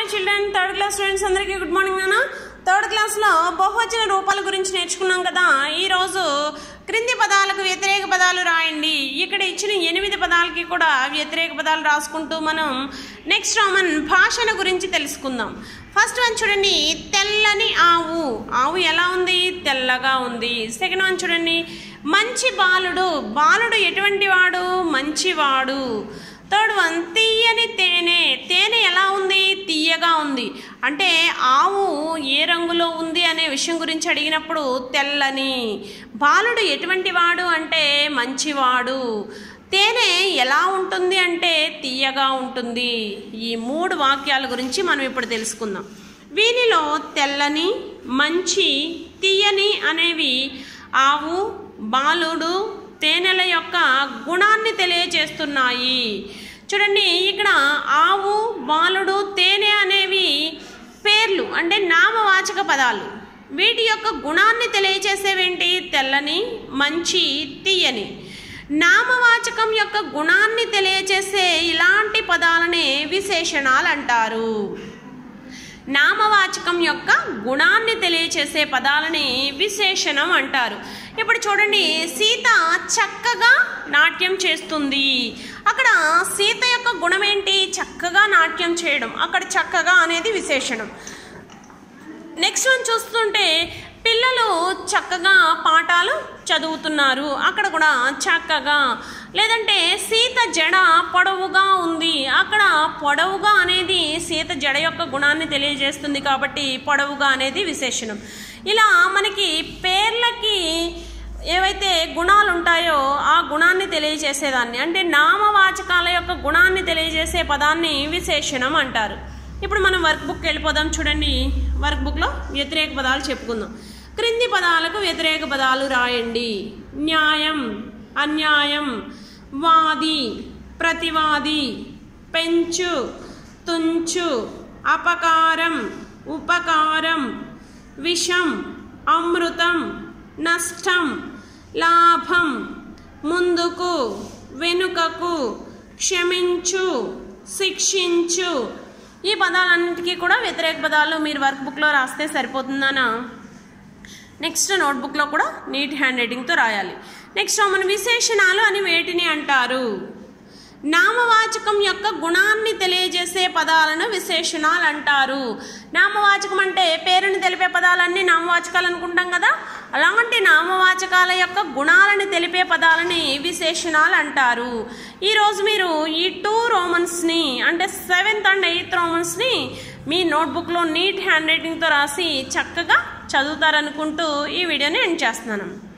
children third class students అందరికీ good morning నాన్న థర్డ్ క్లాస్లో బహువచన రూపాల గురించి నేర్చుకున్నాం కదా ఈరోజు క్రింది పదాలకు వ్యతిరేక పదాలు రాయండి ఇక్కడ ఇచ్చిన ఎనిమిది పదాలకి కూడా వ్యతిరేక పదాలు రాసుకుంటూ మనం నెక్స్ట్ రోమన్ భాషణ గురించి తెలుసుకుందాం ఫస్ట్ వన్ చూడండి తెల్లని ఆవు ఆవు ఎలా ఉంది తెల్లగా ఉంది సెకండ్ వన్ చూడండి మంచి బాలుడు బాలుడు ఎటువంటి వాడు మంచివాడు థర్డ్ వన్ తీయని తేనె తేనె ఎలా ఉంది తీయగా ఉంది అంటే ఆవు ఏ రంగులో ఉంది అనే విషయం గురించి అడిగినప్పుడు తెల్లని బాలుడు ఎటువంటి వాడు అంటే మంచివాడు తేనె ఎలా ఉంటుంది అంటే తీయగా ఉంటుంది ఈ మూడు వాక్యాల గురించి మనం ఇప్పుడు తెలుసుకుందాం వీనిలో తెల్లని మంచి తీయని అనేవి ఆవు బాలుడు తేనెల యొక్క గుణాన్ని తెలియజేస్తున్నాయి చూడండి ఇక్కడ ఆవు బాలుడు తేనె అనేవి పేర్లు అంటే నామవాచక పదాలు వీటి యొక్క గుణాన్ని తెలియజేసేవేంటి తెల్లని మంచి తీయని నామవాచకం యొక్క గుణాన్ని తెలియజేసే ఇలాంటి పదాలనే విశేషణాలు అంటారు నామవాచకం యొక్క గుణాన్ని తెలియచేసే పదాలని విశేషణం అంటారు ఇప్పుడు చూడండి సీత చక్కగా నాట్యం చేస్తుంది అక్కడ సీత యొక్క గుణం ఏంటి చక్కగా నాట్యం చేయడం అక్కడ చక్కగా అనేది విశేషణం నెక్స్ట్ వన్ చూస్తుంటే పిల్లలు చక్కగా పాఠాలు చదువుతున్నారు అక్కడ కూడా చక్కగా లేదంటే సీత జడ పొడవుగా ఉంది అక్కడ పొడవుగా అనేది సీత జడ యొక్క గుణాన్ని తెలియజేస్తుంది కాబట్టి పొడవుగా అనేది విశేషణం ఇలా మనకి పేర్లకి ఏవైతే గుణాలు ఉంటాయో ఆ గుణాన్ని తెలియజేసేదాన్ని అంటే నామవాచకాల యొక్క గుణాన్ని తెలియజేసే పదాన్ని విశేషణం అంటారు ఇప్పుడు మనం వర్క్ బుక్ వెళ్ళిపోదాం చూడండి వర్క్ బుక్లో వ్యతిరేక పదాలు చెప్పుకుందాం క్రింది పదాలకు వ్యతిరేక పదాలు రాయండి న్యాయం అన్యాయం వాది ప్రతివాది పెంచు తుంచు అపకారం ఉపకారం విషం అమృతం నష్టం లాభం ముందుకు వెనుకకు క్షమించు శిక్షించు ఈ పదాలన్నిటికీ కూడా వ్యతిరేక పదాలు మీరు వర్క్ బుక్లో రాస్తే సరిపోతుందనా నెక్స్ట్ నోట్బుక్లో కూడా నీట్ హ్యాండ్ రైటింగ్తో రాయాలి నెక్స్ట్ మన విశేషణాలు అని వేటిని అంటారు నామవాచకం యొక్క గుణాన్ని తెలియజేసే పదాలను విశేషణాలు అంటారు నామవాచకం అంటే పేరుని తెలిపే పదాలన్నీ నామవాచకాలు అనుకుంటాం కదా అలాంటి నామవాచకాల యొక్క గుణాలని తెలిపే పదాలని విశేషణాలు అంటారు ఈరోజు మీరు ఈ టూ రోమన్స్ని అంటే సెవెంత్ అండ్ ఎయిత్ రోమన్స్ని మీ నోట్బుక్లో నీట్ హ్యాండ్ రైటింగ్తో రాసి చక్కగా చదువుతారనుకుంటూ ఈ వీడియోని ఎండ్ చేస్తున్నాను